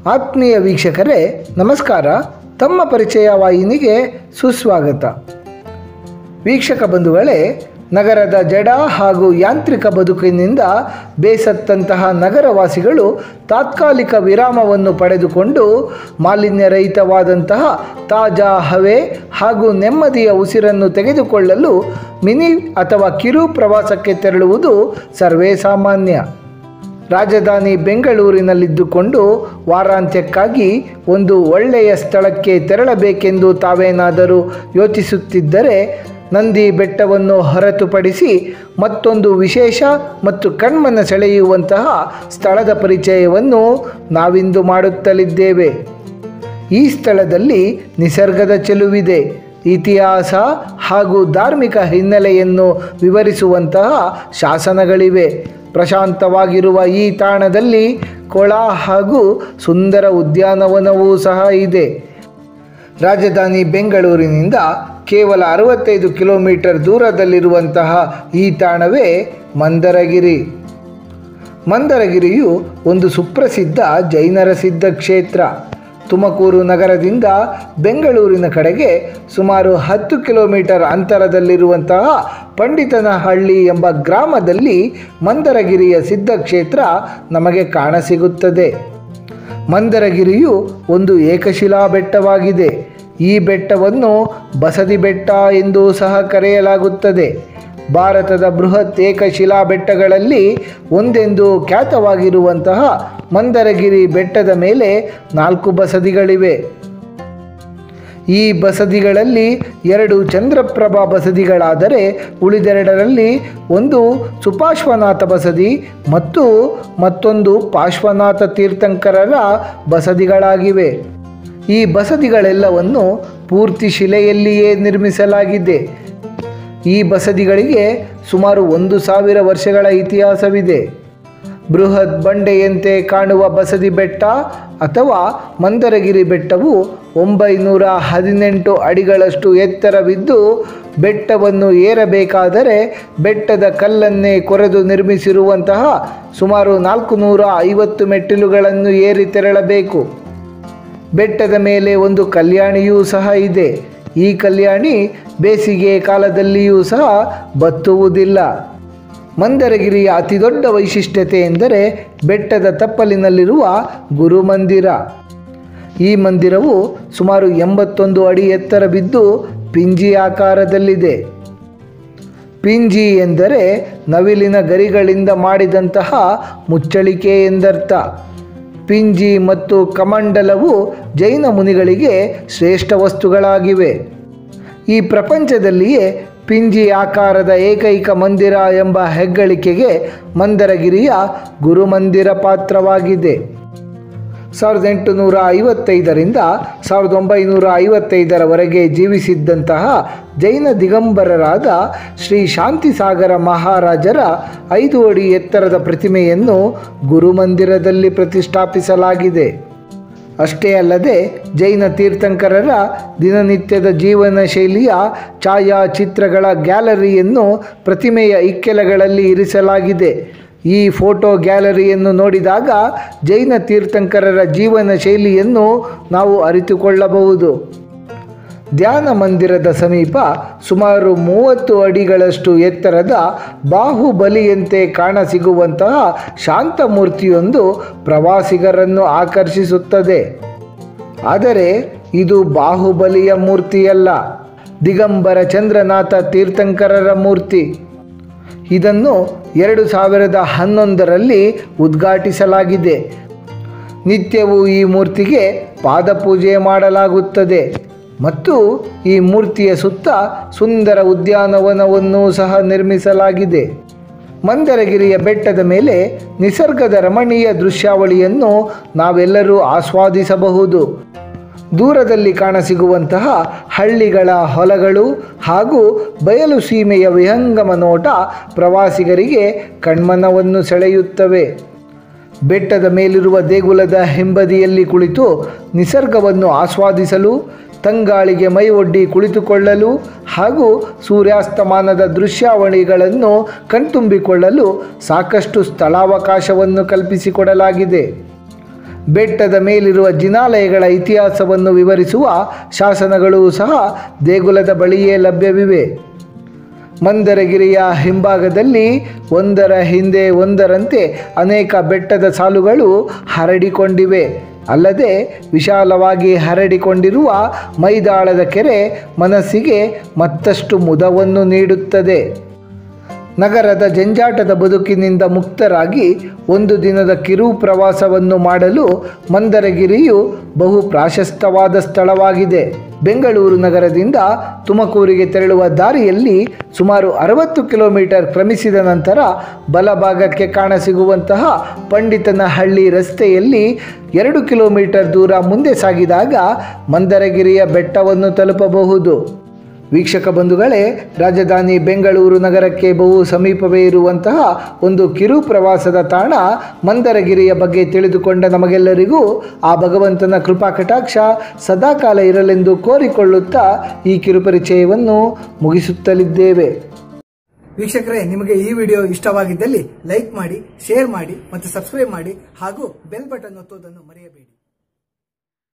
ಆತ್ಮೀಯ ವೀಕ್ಷಕರೇ ನಮಸ್ಕಾರ ತಮ್ಮ ಪರಿಚಯ ವಾಹಿನಿಗೆ ಸುಸ್ವಾಗತ ವೀಕ್ಷಕ ಬಂಧುಗಳೇ ನಗರದ ಜಡ ಹಾಗೂ ಯಾಂತ್ರಿಕ ಬದುಕಿನಿಂದ ಬೇಸತ್ತಂತಹ ನಗರವಾಸಿಗಳು ತಾತ್ಕಾಲಿಕ ವಿರಾಮವನ್ನು ಪಡೆದುಕೊಂಡು ಮಾಲಿನ್ಯರಹಿತವಾದಂತಹ ತಾಜಾ ಹವೆ ಹಾಗೂ ನೆಮ್ಮದಿಯ ಉಸಿರನ್ನು ತೆಗೆದುಕೊಳ್ಳಲು ಮಿನಿ ಅಥವಾ ಕಿರು ಪ್ರವಾಸಕ್ಕೆ ತೆರಳುವುದು ಸರ್ವೇ ಸಾಮಾನ್ಯ ರಾಜಧಾನಿ ಬೆಂಗಳೂರಿನಲ್ಲಿದ್ದುಕೊಂಡು ವಾರಾಂತ್ಯಕ್ಕಾಗಿ ಒಂದು ಒಳ್ಳೆಯ ಸ್ಥಳಕ್ಕೆ ತೆರಳಬೇಕೆಂದು ತಾವೇನಾದರೂ ಯೋಚಿಸುತ್ತಿದ್ದರೆ ನಂದಿ ಬೆಟ್ಟವನ್ನು ಹೊರತುಪಡಿಸಿ ಮತ್ತೊಂದು ವಿಶೇಷ ಮತ್ತು ಕಣ್ಮನ ಸೆಳೆಯುವಂತಹ ಸ್ಥಳದ ಪರಿಚಯವನ್ನು ನಾವಿಂದು ಮಾಡುತ್ತಲಿದ್ದೇವೆ ಈ ಸ್ಥಳದಲ್ಲಿ ನಿಸರ್ಗದ ಚೆಲುವಿದೆ ಇತಿಹಾಸ ಹಾಗೂ ಧಾರ್ಮಿಕ ಹಿನ್ನೆಲೆಯನ್ನು ವಿವರಿಸುವಂತಹ ಶಾಸನಗಳಿವೆ ಪ್ರಶಾಂತವಾಗಿರುವ ಈ ತಾಣದಲ್ಲಿ ಕೊಳ ಹಾಗೂ ಸುಂದರ ಉದ್ಯಾನವನವೂ ಸಹ ಇದೆ ರಾಜಧಾನಿ ಬೆಂಗಳೂರಿನಿಂದ ಕೇವಲ ಅರವತ್ತೈದು ಕಿಲೋಮೀಟರ್ ದೂರದಲ್ಲಿರುವಂತಹ ಈ ತಾಣವೇ ಮಂದರಗಿರಿ ಮಂದರಗಿರಿಯು ಒಂದು ಸುಪ್ರಸಿದ್ಧ ಜೈನರ ಸಿದ್ಧ ಕ್ಷೇತ್ರ ತುಮಕೂರು ನಗರದಿಂದ ಬೆಂಗಳೂರಿನ ಕಡೆಗೆ ಸುಮಾರು ಹತ್ತು ಕಿಲೋಮೀಟರ್ ಅಂತರದಲ್ಲಿರುವಂತಹ ಪಂಡಿತನಹಳ್ಳಿ ಎಂಬ ಗ್ರಾಮದಲ್ಲಿ ಮಂದರಗಿರಿಯ ಸಿದ್ಧಕ್ಷೇತ್ರ ನಮಗೆ ಕಾಣಸಿಗುತ್ತದೆ ಮಂದರಗಿರಿಯು ಒಂದು ಏಕಶಿಲಾ ಬೆಟ್ಟವಾಗಿದೆ ಈ ಬೆಟ್ಟವನ್ನು ಬಸದಿ ಬೆಟ್ಟ ಎಂದೂ ಸಹ ಕರೆಯಲಾಗುತ್ತದೆ ಭಾರತದ ಬೃಹತ್ ಏಕಶಿಲಾ ಬೆಟ್ಟಗಳಲ್ಲಿ ಒಂದೆಂದು ಖ್ಯಾತವಾಗಿರುವಂತಹ ಮಂದರಗಿರಿ ಬೆಟ್ಟದ ಮೇಲೆ ನಾಲ್ಕು ಬಸದಿಗಳಿವೆ ಈ ಬಸದಿಗಳಲ್ಲಿ ಎರಡು ಚಂದ್ರಪ್ರಭಾ ಬಸದಿಗಳಾದರೆ ಉಳಿದೆರಡರಲ್ಲಿ ಒಂದು ಸುಪಾರ್ಶ್ವನಾಥ ಬಸದಿ ಮತ್ತು ಮತ್ತೊಂದು ಪಾರ್ಶ್ವನಾಥ ತೀರ್ಥಂಕರರ ಬಸದಿಗಳಾಗಿವೆ ಈ ಬಸದಿಗಳೆಲ್ಲವನ್ನು ಪೂರ್ತಿ ಶಿಲೆಯಲ್ಲಿಯೇ ನಿರ್ಮಿಸಲಾಗಿದೆ ಈ ಬಸದಿಗಳಿಗೆ ಸುಮಾರು ಒಂದು ಸಾವಿರ ವರ್ಷಗಳ ಇತಿಹಾಸವಿದೆ ಬೃಹತ್ ಬಂಡೆಯಂತೆ ಕಾಣುವ ಬಸದಿ ಬೆಟ್ಟ ಅಥವಾ ಮಂದರಗಿರಿ ಬೆಟ್ಟವು ಒಂಬೈನೂರ ಹದಿನೆಂಟು ಅಡಿಗಳಷ್ಟು ಎತ್ತರವಿದ್ದು ಬೆಟ್ಟವನ್ನು ಏರಬೇಕಾದರೆ ಬೆಟ್ಟದ ಕಲ್ಲನ್ನೇ ಕೊರೆದು ನಿರ್ಮಿಸಿರುವಂತಹ ಸುಮಾರು ನಾಲ್ಕು ನೂರ ಐವತ್ತು ಮೆಟ್ಟಿಲುಗಳನ್ನು ಏರಿ ತೆರಳಬೇಕು ಬೆಟ್ಟದ ಮೇಲೆ ಒಂದು ಕಲ್ಯಾಣಿಯೂ ಸಹ ಇದೆ ಈ ಕಲ್ಯಾಣಿ ಬೇಸಿಗೆ ಕಾಲದಲ್ಲಿಯೂ ಸಹ ಬತ್ತುವುದಿಲ್ಲ ಮಂದರಗಿರಿಯ ಅತಿದೊಡ್ಡ ವೈಶಿಷ್ಟ್ಯತೆ ಎಂದರೆ ಬೆಟ್ಟದ ತಪ್ಪಲಿನಲ್ಲಿರುವ ಗುರುಮಂದಿರ ಈ ಮಂದಿರವು ಸುಮಾರು ಎಂಬತ್ತೊಂದು ಅಡಿ ಎತ್ತರ ಬಿದ್ದು ಪಿಂಜಿ ಆಕಾರದಲ್ಲಿದೆ ಪಿಂಜಿ ಎಂದರೆ ನವಿಲಿನ ಗರಿಗಳಿಂದ ಮಾಡಿದಂತಹ ಮುಚ್ಚಳಿಕೆ ಎಂದರ್ಥ ಪಿಂಜಿ ಮತ್ತು ಕಮಂಡಲವು ಜೈನ ಮುನಿಗಳಿಗೆ ಶ್ರೇಷ್ಠ ವಸ್ತುಗಳಾಗಿವೆ ಈ ಪ್ರಪಂಚದಲ್ಲಿಯೇ ಪಿಂಜಿ ಆಕಾರದ ಏಕೈಕ ಮಂದಿರ ಎಂಬ ಹೆಗ್ಗಳಿಕೆಗೆ ಮಂದರಗಿರಿಯ ಗುರುಮಂದಿರ ಪಾತ್ರವಾಗಿದೆ ಸಾವಿರದ ಎಂಟುನೂರ ಐವತ್ತೈದರಿಂದ ಸಾವಿರದ ಒಂಬೈನೂರ ಐವತ್ತೈದರವರೆಗೆ ಜೀವಿಸಿದ್ದಂತಹ ಜೈನ ದಿಗಂಬರರಾದ ಶ್ರೀ ಶಾಂತಿಸಾಗರ ಮಹಾರಾಜರ ಐದು ಅಡಿ ಎತ್ತರದ ಪ್ರತಿಮೆಯನ್ನು ಗುರುಮಂದಿರದಲ್ಲಿ ಪ್ರತಿಷ್ಠಾಪಿಸಲಾಗಿದೆ ಅಷ್ಟೇ ಅಲ್ಲದೆ ಜೈನ ತೀರ್ಥಂಕರರ ದಿನನಿತ್ಯದ ಜೀವನ ಶೈಲಿಯ ಛಾಯಾಚಿತ್ರಗಳ ಗ್ಯಾಲರಿಯನ್ನು ಪ್ರತಿಮೆಯ ಇಕ್ಕೆಲಗಳಲ್ಲಿ ಇರಿಸಲಾಗಿದೆ ಈ ಫೋಟೋ ಗ್ಯಾಲರಿಯನ್ನು ನೋಡಿದಾಗ ಜೈನ ತೀರ್ಥಂಕರರ ಜೀವನ ಶೈಲಿಯನ್ನು ನಾವು ಅರಿತುಕೊಳ್ಳಬಹುದು ಧ್ಯಾನ ಮಂದಿರದ ಸಮೀಪ ಸುಮಾರು ಮೂವತ್ತು ಅಡಿಗಳಷ್ಟು ಎತ್ತರದ ಬಾಹುಬಲಿಯಂತೆ ಕಾಣಸಿಗುವಂತಹ ಶಾಂತಮೂರ್ತಿಯೊಂದು ಪ್ರವಾಸಿಗರನ್ನು ಆಕರ್ಷಿಸುತ್ತದೆ ಆದರೆ ಇದು ಬಾಹುಬಲಿಯ ಮೂರ್ತಿಯಲ್ಲ ದಿಗಂಬರ ಚಂದ್ರನಾಥ ತೀರ್ಥಂಕರರ ಮೂರ್ತಿ ಇದನ್ನು ಎರಡು ಸಾವಿರದ ಹನ್ನೊಂದರಲ್ಲಿ ಉದ್ಘಾಟಿಸಲಾಗಿದೆ ನಿತ್ಯವೂ ಈ ಮೂರ್ತಿಗೆ ಪಾದಪೂಜೆ ಮಾಡಲಾಗುತ್ತದೆ ಮತ್ತು ಈ ಮೂರ್ತಿಯ ಸುತ್ತ ಸುಂದರ ಉದ್ಯಾನವನವನ್ನು ಸಹ ನಿರ್ಮಿಸಲಾಗಿದೆ ಮಂದರಗಿರಿಯ ಬೆಟ್ಟದ ಮೇಲೆ ನಿಸರ್ಗದ ರಮಣೀಯ ದೃಶ್ಯಾವಳಿಯನ್ನು ನಾವೆಲ್ಲರೂ ಆಸ್ವಾದಿಸಬಹುದು ದೂರದಲ್ಲಿ ಕಾಣಸಿಗುವಂತಹ ಹಳ್ಳಿಗಳ ಹೊಲಗಳು ಹಾಗೂ ಬಯಲು ಸೀಮೆಯ ವಿಹಂಗಮ ನೋಟ ಪ್ರವಾಸಿಗರಿಗೆ ಕಣ್ಮನವನ್ನು ಸೆಳೆಯುತ್ತವೆ ಬೆಟ್ಟದ ಮೇಲಿರುವ ದೇಗುಲದ ಹಿಂಬದಿಯಲ್ಲಿ ಕುಳಿತು ನಿಸರ್ಗವನ್ನು ಆಸ್ವಾದಿಸಲು ತಂಗಾಳಿಗೆ ಮೈ ಒಡ್ಡಿ ಕುಳಿತುಕೊಳ್ಳಲು ಹಾಗೂ ಸೂರ್ಯಾಸ್ತಮಾನದ ದೃಶ್ಯಾವಳಿಗಳನ್ನು ಕಣ್ತುಂಬಿಕೊಳ್ಳಲು ಸಾಕಷ್ಟು ಸ್ಥಳಾವಕಾಶವನ್ನು ಕಲ್ಪಿಸಿಕೊಡಲಾಗಿದೆ ಬೆಟ್ಟದ ಮೇಲಿರುವ ಜಿನಾಲಯಗಳ ಇತಿಹಾಸವನ್ನು ವಿವರಿಸುವ ಶಾಸನಗಳು ಸಹ ದೇಗುಲದ ಬಳಿಯೇ ಲಭ್ಯವಿವೆ ಮಂದರಗಿರಿಯ ಹಿಂಭಾಗದಲ್ಲಿ ಒಂದರ ಹಿಂದೆ ಒಂದರಂತೆ ಅನೇಕ ಬೆಟ್ಟದ ಸಾಲುಗಳು ಹರಡಿಕೊಂಡಿವೆ ಅಲ್ಲದೆ ವಿಶಾಲವಾಗಿ ಹರಡಿಕೊಂಡಿರುವ ಮೈದಾಳದ ಕೆರೆ ಮನಸ್ಸಿಗೆ ಮತ್ತಷ್ಟು ಮುದವನ್ನು ನೀಡುತ್ತದೆ ನಗರದ ಜಂಜಾಟದ ಬದುಕಿನಿಂದ ಮುಕ್ತರಾಗಿ ಒಂದು ದಿನದ ಕಿರು ಪ್ರವಾಸವನ್ನು ಮಾಡಲು ಮಂದರಗಿರಿಯು ಬಹು ಪ್ರಾಶಸ್ತವಾದ ಸ್ಥಳವಾಗಿದೆ ಬೆಂಗಳೂರು ನಗರದಿಂದ ತುಮಕೂರಿಗೆ ತೆರಳುವ ದಾರಿಯಲ್ಲಿ ಸುಮಾರು ಅರವತ್ತು ಕಿಲೋಮೀಟರ್ ಕ್ರಮಿಸಿದ ನಂತರ ಬಲಭಾಗಕ್ಕೆ ಕಾಣಸಿಗುವಂತಹ ಪಂಡಿತನಹಳ್ಳಿ ರಸ್ತೆಯಲ್ಲಿ ಎರಡು ಕಿಲೋಮೀಟರ್ ದೂರ ಮುಂದೆ ಸಾಗಿದಾಗ ಮಂದರಗಿರಿಯ ಬೆಟ್ಟವನ್ನು ತಲುಪಬಹುದು ವೀಕ್ಷಕ ಬಂಧುಗಳೇ ರಾಜಧಾನಿ ಬೆಂಗಳೂರು ನಗರಕ್ಕೆ ಬಹು ಸಮೀಪವೇ ಇರುವಂತಹ ಒಂದು ಕಿರು ಪ್ರವಾಸದ ತಾಣ ಮಂದರಗಿರಿಯ ಬಗ್ಗೆ ತಿಳಿದುಕೊಂಡ ನಮಗೆಲ್ಲರಿಗೂ ಆ ಭಗವಂತನ ಕೃಪಾ ಕಟಾಕ್ಷ ಸದಾಕಾಲ ಇರಲೆಂದು ಕೋರಿಕೊಳ್ಳುತ್ತಾ ಈ ಕಿರುಪರಿಚಯವನ್ನು ಮುಗಿಸುತ್ತಲಿದ್ದೇವೆ ವೀಕ್ಷಕರೇ ನಿಮಗೆ ಈ ವಿಡಿಯೋ ಇಷ್ಟವಾಗಿದ್ದಲ್ಲಿ ಲೈಕ್ ಮಾಡಿ ಶೇರ್ ಮಾಡಿ ಮತ್ತು ಸಬ್ಸ್ಕ್ರೈಬ್ ಮಾಡಿ ಹಾಗೂ ಬೆಲ್ ಬಟನ್ ಒತ್ತುವುದನ್ನು ಮರೆಯಬೇಡಿ